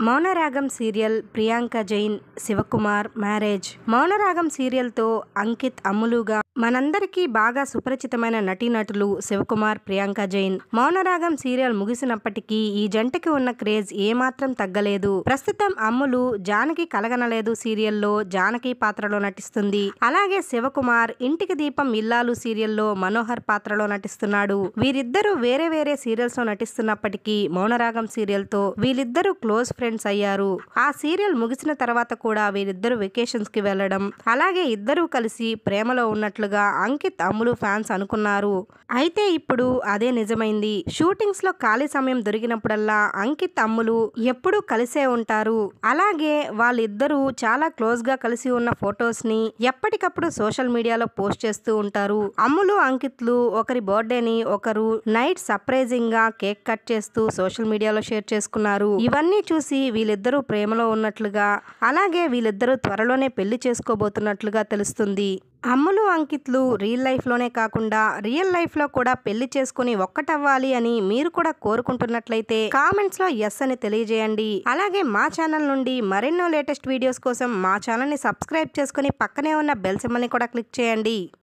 మౌనరాగం serial Priyanka Jain Shivakumar marriage Mounaragam సీరియల్తో అంకిత్ అమ్ములుగా మనందరికీ బాగా సుపరిచితమైన నటీనటులు శివకుమార్ ప్రియాంక జైన్ మౌనరాగం సీరియల్ ముగిసినప్పటికీ ఈ జంటకి ఉన్న క్రేజ్ ఏమాత్రం తగ్గలేదు ప్రస్తుతం అమ్ములు జానకి కలగనలేదు సీరియల్లో జానకి పాత్రలో నటిస్తుంది అలాగే శివకుమార్ ఇంటికి దీపం ఇల్లాలు సీరియల్లో మనోహర్ పాత్రలో నటిస్తున్నాడు వీరిద్దరూ వేరే వేరే సీరియల్స్ లో నటిస్తున్నప్పటికీ మౌనరాగం సీరియల్ తో వీళ్ళిద్దరూ క్లోజ్ ఫ్రెండ్స్ అయ్యారు ఆ సీరియల్ ముగిసిన తర్వాత కూడా వీరిద్దరూ వెకేషన్స్ కి వెళ్లడం అలాగే ఇద్దరూ కలిసి ప్రేమలో ఉన్నట్లుగా అంకిత్ అమ్ములు ఫ్యాన్స్ అనుకున్నారు అయితే ఇప్పుడు అదే నిజమైంది షూటింగ్స్ లో ఖాళీ సమయం దొరికినప్పుడల్లా అంకిత్ అమ్ములు ఎప్పుడూ కలిసే ఉంటారు అలాగే వాళ్ళిద్దరూ చాలా క్లోజ్ గా కలిసి ఉన్న ఫొటోస్ ని ఎప్పటికప్పుడు సోషల్ మీడియాలో పోస్ట్ చేస్తూ ఉంటారు అమ్ములు అంకిత్లు ఒకరి బర్త్డేని ఒకరు నైట్ సర్ప్రైజింగ్ గా కేక్ కట్ చేస్తూ సోషల్ మీడియాలో షేర్ చేసుకున్నారు ఇవన్నీ చూసి వీళ్ళిద్దరూ ప్రేమలో ఉన్నట్లుగా అలాగే వీళ్ళిద్దరూ త్వరలోనే పెళ్లి చేసుకోబోతున్నట్లుగా తెలుస్తుంది అమ్ములు అంకిత్లు రియల్ లైఫ్లోనే కాకుండా రియల్ లైఫ్లో కూడా పెళ్లి చేసుకుని ఒక్కటవ్వాలి అని మీరు కూడా కోరుకుంటున్నట్లయితే కామెంట్స్లో ఎస్ అని తెలియజేయండి అలాగే మా ఛానల్ నుండి మరెన్నో లేటెస్ట్ వీడియోస్ కోసం మా ఛానల్ని సబ్స్క్రైబ్ చేసుకుని పక్కనే ఉన్న బెల్ సింబల్ని కూడా క్లిక్ చేయండి